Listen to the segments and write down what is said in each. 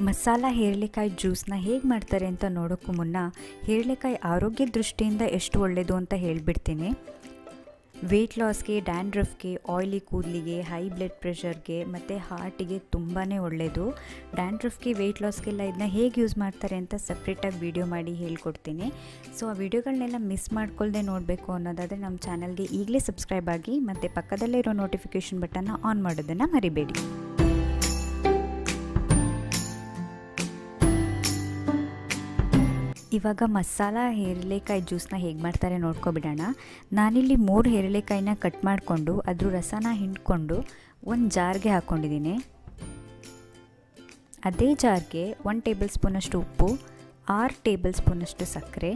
ಮಸಾಲ ಹೇರಳೆಕಾಯಿ ಜ್ಯೂಸನ್ನ ಹೇಗೆ ಮಾಡ್ತಾರೆ ಅಂತ ನೋಡೋಕ್ಕೂ ಮುನ್ನ ಹೇರಳೆಕಾಯಿ ಆರೋಗ್ಯ ದೃಷ್ಟಿಯಿಂದ ಎಷ್ಟು ಒಳ್ಳೆಯದು ಅಂತ ಹೇಳಿಬಿಡ್ತೀನಿ ವೆಯ್ಟ್ ಲಾಸ್ಗೆ ಡ್ಯಾಂಡ್ರಫ್ಗೆ ಆಯ್ಲಿ ಕೂದಲಿಗೆ ಹೈ ಬ್ಲಡ್ ಪ್ರೆಷರ್ಗೆ ಮತ್ತು ಹಾರ್ಟಿಗೆ ತುಂಬಾ ಒಳ್ಳೆಯದು ಡ್ಯಾಂಡ್ರಫ್ಗೆ ವೆಯ್ಟ್ ಲಾಸ್ಗೆಲ್ಲ ಇದನ್ನ ಹೇಗೆ ಯೂಸ್ ಮಾಡ್ತಾರೆ ಅಂತ ಸಪ್ರೇಟಾಗಿ ವೀಡಿಯೋ ಮಾಡಿ ಹೇಳ್ಕೊಡ್ತೀನಿ ಸೊ ಆ ವಿಡಿಯೋಗಳನ್ನೆಲ್ಲ ಮಿಸ್ ಮಾಡ್ಕೊಳ್ದೆ ನೋಡಬೇಕು ಅನ್ನೋದಾದರೆ ನಮ್ಮ ಚಾನಲ್ಗೆ ಈಗಲೇ ಸಬ್ಸ್ಕ್ರೈಬ್ ಆಗಿ ಮತ್ತು ಪಕ್ಕದಲ್ಲೇ ಇರೋ ನೋಟಿಫಿಕೇಷನ್ ಬಟನ್ನ ಆನ್ ಮಾಡೋದನ್ನು ಮರಿಬೇಡಿ ಇವಾಗ ಮಸಾಲ ಹೇರಳೆಕಾಯಿ ಜ್ಯೂಸನ್ನ ಹೇಗೆ ಮಾಡ್ತಾರೆ ನೋಡ್ಕೊಬಿಡೋಣ ನಾನಿಲ್ಲಿ ಮೂರು ಹೇರಳೆಕಾಯಿನ ಕಟ್ ಮಾಡಿಕೊಂಡು ಅದ್ರ ರಸನ ಹಿಂಡ್ಕೊಂಡು ಒಂದು ಜಾರ್ಗೆ ಹಾಕ್ಕೊಂಡಿದ್ದೀನಿ ಅದೇ ಜಾರ್ಗೆ ಒನ್ ಟೇಬಲ್ ಸ್ಪೂನಷ್ಟು ಉಪ್ಪು ಆರು ಟೇಬಲ್ ಸ್ಪೂನಷ್ಟು ಸಕ್ಕರೆ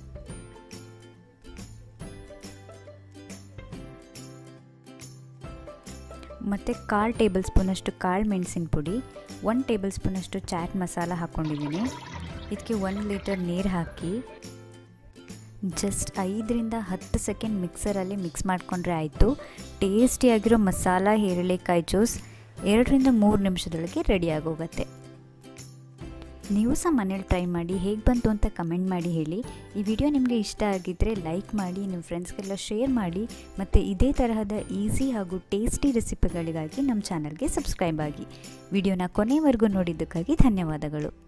ಮತ್ತು ಕಾಲು ಟೇಬಲ್ ಸ್ಪೂನಷ್ಟು ಕಾಳು ಮೆಣಸಿನ ಪುಡಿ ಒನ್ ಟೇಬಲ್ ಸ್ಪೂನಷ್ಟು ಚಾಟ್ ಮಸಾಲ ಹಾಕ್ಕೊಂಡಿದ್ದೀನಿ ಇದಕ್ಕೆ ಒಂದು ಲೀಟರ್ ನೀರು ಹಾಕಿ ಜಸ್ಟ್ ಐದರಿಂದ ಹತ್ತು ಸೆಕೆಂಡ್ ಮಿಕ್ಸರಲ್ಲಿ ಮಿಕ್ಸ್ ಮಾಡಿಕೊಂಡ್ರೆ ಆಯಿತು ಟೇಸ್ಟಿಯಾಗಿರೋ ಮಸಾಲ ಹೇರಳೆಕಾಯಿ ಜ್ಯೂಸ್ ಎರಡರಿಂದ ಮೂರು ನಿಮಿಷದೊಳಗೆ ರೆಡಿ ಆಗೋಗುತ್ತೆ ನೀವು ಸಹ ಮನೇಲಿ ಟ್ರೈ ಮಾಡಿ ಹೇಗೆ ಬಂತು ಅಂತ ಕಮೆಂಟ್ ಮಾಡಿ ಹೇಳಿ ಈ ವಿಡಿಯೋ ನಿಮಗೆ ಇಷ್ಟ ಆಗಿದ್ದರೆ ಲೈಕ್ ಮಾಡಿ ನಿಮ್ಮ ಫ್ರೆಂಡ್ಸ್ಗೆಲ್ಲ ಶೇರ್ ಮಾಡಿ ಮತ್ತು ಇದೇ ತರಹದ ಈಸಿ ಹಾಗೂ ಟೇಸ್ಟಿ ರೆಸಿಪಿಗಳಿಗಾಗಿ ನಮ್ಮ ಚಾನಲ್ಗೆ ಸಬ್ಸ್ಕ್ರೈಬ್ ಆಗಿ ವಿಡಿಯೋನ ಕೊನೆವರೆಗೂ ನೋಡಿದ್ದಕ್ಕಾಗಿ ಧನ್ಯವಾದಗಳು